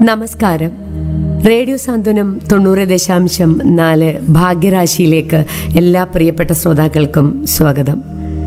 നമസ്കാരം റേഡിയോ സാന്ത്വനം തൊണ്ണൂറ് ദശാംശം നാല് ഭാഗ്യരാശിയിലേക്ക് എല്ലാ പ്രിയപ്പെട്ട ശ്രോതാക്കൾക്കും സ്വാഗതം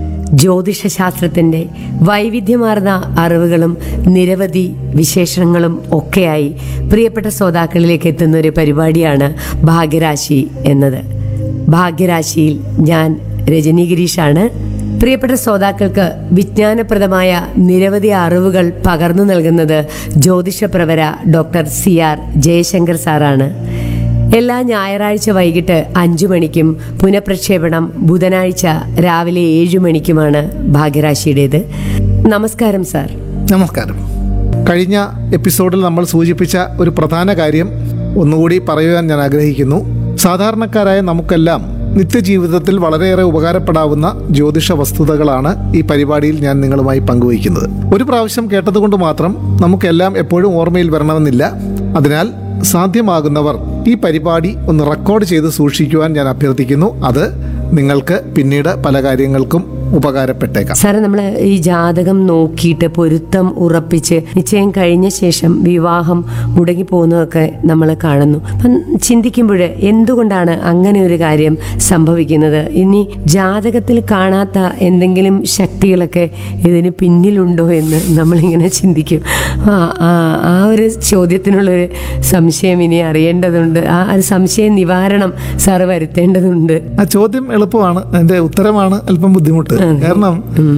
ജ്യോതിഷശാസ്ത്രത്തിന്റെ വൈവിധ്യമാർന്ന അറിവുകളും നിരവധി വിശേഷണങ്ങളും ഒക്കെയായി പ്രിയപ്പെട്ട ശ്രോതാക്കളിലേക്ക് എത്തുന്ന ഒരു പരിപാടിയാണ് ഭാഗ്യരാശി എന്നത് ഭാഗ്യരാശിയിൽ ഞാൻ രജനി ഗിരീഷാണ് പ്രിയപ്പെട്ട ശ്രോതാക്കൾക്ക് വിജ്ഞാനപ്രദമായ നിരവധി അറിവുകൾ പകർന്നു നൽകുന്നത് ജ്യോതിഷപ്രവര ഡോക്ടർ സി ആർ ജയശങ്കർ സാറാണ് എല്ലാ ഞായറാഴ്ച വൈകിട്ട് അഞ്ചു മണിക്കും പുനഃപ്രക്ഷേപണം ബുധനാഴ്ച രാവിലെ ഏഴു മണിക്കുമാണ് ഭാഗ്യരാശിയുടേത് നമസ്കാരം സാർ നമസ്കാരം കഴിഞ്ഞ എപ്പിസോഡിൽ നമ്മൾ സൂചിപ്പിച്ച ഒരു പ്രധാന കാര്യം ഒന്നുകൂടി പറയുവാൻ ഞാൻ ആഗ്രഹിക്കുന്നു സാധാരണക്കാരായ നമുക്കെല്ലാം നിത്യജീവിതത്തിൽ വളരെയേറെ ഉപകാരപ്പെടാവുന്ന ജ്യോതിഷ വസ്തുതകളാണ് ഈ പരിപാടിയിൽ ഞാൻ നിങ്ങളുമായി പങ്കുവയ്ക്കുന്നത് ഒരു പ്രാവശ്യം കേട്ടതുകൊണ്ട് മാത്രം നമുക്കെല്ലാം എപ്പോഴും ഓർമ്മയിൽ വരണമെന്നില്ല അതിനാൽ സാധ്യമാകുന്നവർ ഈ പരിപാടി ഒന്ന് റെക്കോർഡ് ചെയ്ത് സൂക്ഷിക്കുവാൻ ഞാൻ അഭ്യർത്ഥിക്കുന്നു അത് നിങ്ങൾക്ക് പിന്നീട് പല കാര്യങ്ങൾക്കും ഉപകാരപ്പെട്ടേക്കാം സാറേ നമ്മൾ ഈ ജാതകം നോക്കിയിട്ട് പൊരുത്തം ഉറപ്പിച്ച് നിശ്ചയം കഴിഞ്ഞ ശേഷം വിവാഹം മുടങ്ങി പോകുന്നതൊക്കെ നമ്മൾ കാണുന്നു അപ്പം ചിന്തിക്കുമ്പോൾ എന്തുകൊണ്ടാണ് അങ്ങനെ ഒരു കാര്യം സംഭവിക്കുന്നത് ഇനി ജാതകത്തിൽ കാണാത്ത എന്തെങ്കിലും ശക്തികളൊക്കെ ഇതിന് പിന്നിലുണ്ടോ എന്ന് നമ്മളിങ്ങനെ ചിന്തിക്കും ആ ആ ആ ഒരു ചോദ്യത്തിനുള്ളൊരു സംശയം ഇനി അറിയേണ്ടതുണ്ട് ആ ഒരു സംശയ നിവാരണം സാറ് വരുത്തേണ്ടതുണ്ട് ആ ചോദ്യം എളുപ്പമാണ് അതിന്റെ ഉത്തരമാണ് അല്പം ബുദ്ധിമുട്ട് കാരണം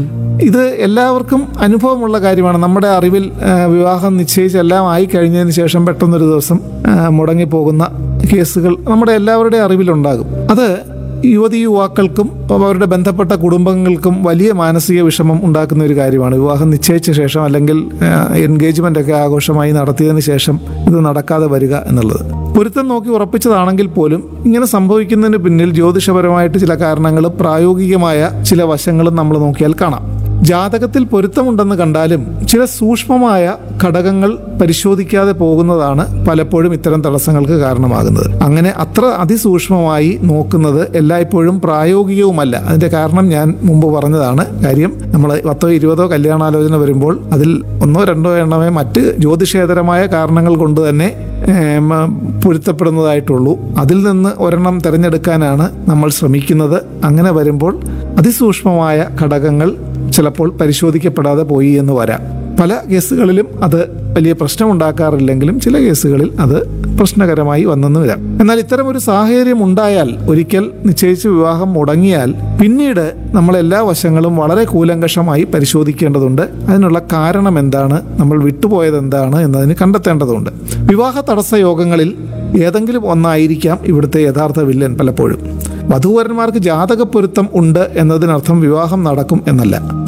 ഇത് എല്ലാവർക്കും അനുഭവമുള്ള കാര്യമാണ് നമ്മുടെ അറിവിൽ ആ, വിവാഹം നിശ്ചയിച്ച് എല്ലാം ആയി കഴിഞ്ഞതിന് ശേഷം പെട്ടെന്നൊരു ദിവസം ആ, മുടങ്ങിപ്പോകുന്ന കേസുകൾ നമ്മുടെ എല്ലാവരുടെയും അറിവിലുണ്ടാകും അത് യുവതി യുവാക്കൾക്കും അവരുടെ ബന്ധപ്പെട്ട കുടുംബങ്ങൾക്കും വലിയ മാനസിക വിഷമം ഉണ്ടാക്കുന്ന ഒരു കാര്യമാണ് വിവാഹം നിശ്ചയിച്ച ശേഷം അല്ലെങ്കിൽ എൻഗേജ്മെന്റ് ഒക്കെ ആഘോഷമായി നടത്തിയതിന് ശേഷം ഇത് നടക്കാതെ വരിക എന്നുള്ളത് പൊരുത്തം നോക്കി ഉറപ്പിച്ചതാണെങ്കിൽ പോലും ഇങ്ങനെ സംഭവിക്കുന്നതിന് പിന്നിൽ ജ്യോതിഷപരമായിട്ട് ചില കാരണങ്ങളും പ്രായോഗികമായ ചില വശങ്ങളും നമ്മൾ നോക്കിയാൽ കാണാം ജാതകത്തിൽ പൊരുത്തമുണ്ടെന്ന് കണ്ടാലും ചില സൂക്ഷ്മമായ ഘടകങ്ങൾ പരിശോധിക്കാതെ പോകുന്നതാണ് പലപ്പോഴും ഇത്തരം തടസ്സങ്ങൾക്ക് കാരണമാകുന്നത് അങ്ങനെ അത്ര അതിസൂക്ഷ്മമായി നോക്കുന്നത് എല്ലായ്പ്പോഴും പ്രായോഗികവുമല്ല അതിന്റെ കാരണം ഞാൻ മുമ്പ് പറഞ്ഞതാണ് കാര്യം നമ്മൾ പത്തോ ഇരുപതോ കല്യാണാലോചന വരുമ്പോൾ അതിൽ ഒന്നോ രണ്ടോ എണ്ണമേ മറ്റ് ജ്യോതിഷേതരമായ കാരണങ്ങൾ കൊണ്ട് തന്നെ ഏം, പൊരുത്തപ്പെടുന്നതായിട്ടുള്ളൂ അതിൽ നിന്ന് ഒരെണ്ണം തിരഞ്ഞെടുക്കാനാണ് നമ്മൾ ശ്രമിക്കുന്നത് അങ്ങനെ വരുമ്പോൾ അതിസൂക്ഷ്മമായ ഘടകങ്ങൾ ചിലപ്പോൾ പരിശോധിക്കപ്പെടാതെ പോയി എന്ന് വരാം പല കേസുകളിലും അത് വലിയ പ്രശ്നമുണ്ടാക്കാറില്ലെങ്കിലും ചില കേസുകളിൽ അത് പ്രശ്നകരമായി വന്നെന്ന് വരാം എന്നാൽ ഇത്തരം ഒരു സാഹചര്യം ഉണ്ടായാൽ ഒരിക്കൽ നിശ്ചയിച്ച് വിവാഹം മുടങ്ങിയാൽ പിന്നീട് നമ്മൾ എല്ലാ വശങ്ങളും വളരെ കൂലങ്കഷമായി പരിശോധിക്കേണ്ടതുണ്ട് അതിനുള്ള കാരണം എന്താണ് നമ്മൾ വിട്ടുപോയത് എന്താണ് എന്നതിന് കണ്ടെത്തേണ്ടതുണ്ട് വിവാഹ തടസ്സ യോഗങ്ങളിൽ ഏതെങ്കിലും ഒന്നായിരിക്കാം ഇവിടുത്തെ യഥാർത്ഥ വില്ലൻ പലപ്പോഴും വധൂവരന്മാർക്ക് ജാതക പൊരുത്തം ഉണ്ട് എന്നതിനർത്ഥം വിവാഹം നടക്കും എന്നല്ല